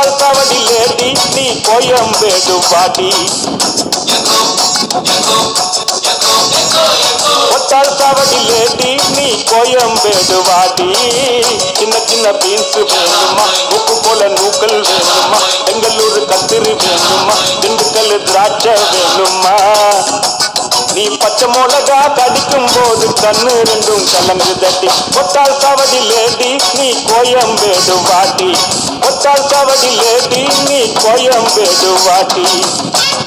ஒட்டாள் காவடி lady நீ கோயம்பேடு வாடி ஒட்டாள் காவடி lady நீ கோயம்பேடு வாடி சின்ன சின்ன பீன்ஸ் வேணுமா உப்பு போல நூக்கல் வேணுமா பெங்களூரு கத்திரி வேணுமா திண்டுக்கல் திராட்சை வேணுமா நீ பச்சை மிளகா கடிக்கும் போது கண்ணு ரெண்டும் கலங்கு தட்டி ஒட்டாள் காவடி லேடி நீ கோயம்பேடு வாடி ஒட்டாள் காவடி லேடி நீ கோயம்பேடு வாடி